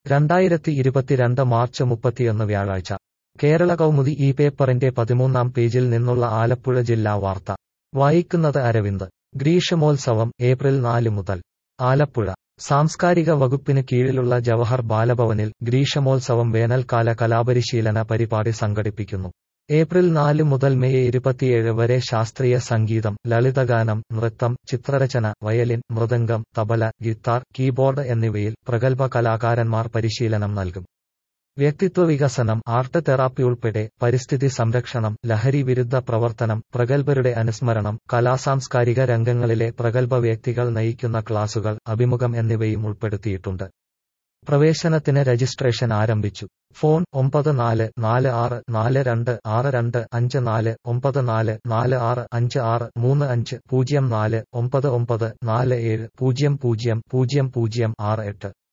രണ്ടായിരത്തി ഇരുപത്തിരണ്ട് മാർച്ച് മുപ്പത്തിയൊന്ന് വ്യാഴാഴ്ച കേരള കൗമുദി ഈ പേപ്പറിന്റെ പതിമൂന്നാം പേജിൽ നിന്നുള്ള ആലപ്പുഴ ജില്ലാ വാർത്ത വായിക്കുന്നത് അരവിന്ദ് ഗ്രീഷ്മോത്സവം ഏപ്രിൽ നാല് മുതൽ ആലപ്പുഴ സാംസ്കാരിക വകുപ്പിന് കീഴിലുള്ള ജവഹർ ബാലഭവനിൽ ഗ്രീഷ്മോത്സവം വേനൽക്കാല കലാപരിശീലന പരിപാടി സംഘടിപ്പിക്കുന്നു ഏപ്രിൽ നാല് മുതൽ മെയ് ഇരുപത്തിയേഴ് വരെ ശാസ്ത്രീയ സംഗീതം ലളിതഗാനം നൃത്തം ചിത്രരചന violin mridangam tabla guitar keyboard എന്നിവയിൽ പ്രഗത്ഭ കലാകാരന്മാർ പരിശീലനം നൽകും വ്യക്തിത്വ വികസനം ആർട്ട് തെറാപ്പി ഉൾപ്പെടെ പരിസ്ഥിതി സംരക്ഷണം ലഹരി വിരുദ്ധ പ്രവർത്തനം പ്രഗത്ഭരുടെ അനുസ്മരണം കലാസാംസ്കാരിക രംഗങ്ങളിലെ പ്രഗത്ഭ വ്യക്തികൾ നയിക്കുന്ന ക്ലാസുകൾ അഭിമുഖം എന്നിവയും ഉൾപ്പെടുത്തിയിട്ടുണ്ട് പ്രവേശനത്തിന് രജിസ്ട്രേഷൻ ആരംഭിച്ചു ഫോൺ ഒമ്പത് നാല് നാല് ആറ് നാല് രണ്ട് ആറ് രണ്ട് അഞ്ച് നാല് ഒമ്പത് നാല് നാല് ആറ് അഞ്ച് ആറ് മൂന്ന് അഞ്ച് പൂജ്യം നാല് ഒമ്പത് ഒമ്പത് നാല് ഏഴ് പൂജ്യം പൂജ്യം പൂജ്യം പൂജ്യം ആറ് എട്ട്